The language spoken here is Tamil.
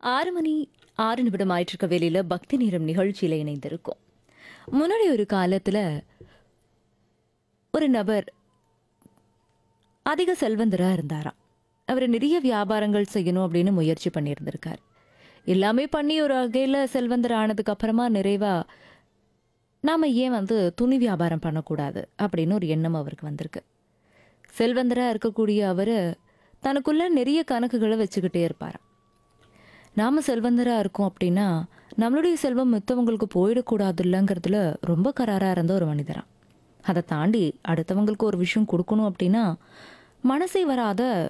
ஆறு மணி ஆறு நிமிடம் ஆயிட்டிருக்க வேலையில பக்தி நேரம் நிகழ்ச்சியில இணைந்திருக்கும் முன்னாடி ஒரு காலத்துல ஒரு நபர் அதிக செல்வந்தரா இருந்தாராம் அவர் நிறைய வியாபாரங்கள் செய்யணும் அப்படின்னு முயற்சி பண்ணியிருந்திருக்கார் எல்லாமே பண்ணி ஒரு வகையில் செல்வந்தர் ஆனதுக்கு அப்புறமா நிறைவா நாம ஏன் வந்து துணி வியாபாரம் பண்ணக்கூடாது அப்படின்னு ஒரு எண்ணம் அவருக்கு வந்திருக்கு செல்வந்தரா இருக்கக்கூடிய அவர் தனக்குள்ள நிறைய கணக்குகளை வச்சுக்கிட்டே இருப்பாராம் நாம செல்வந்தரா இருக்கோம் அப்படின்னா நம்மளுடைய செல்வம் மித்தவங்களுக்கு போயிடக்கூடாதுல்லங்கிறதுல ரொம்ப கராரா இருந்த ஒரு மனிதரா அதை தாண்டி அடுத்தவங்களுக்கு ஒரு விஷயம் கொடுக்கணும் அப்படின்னா மனசே வராத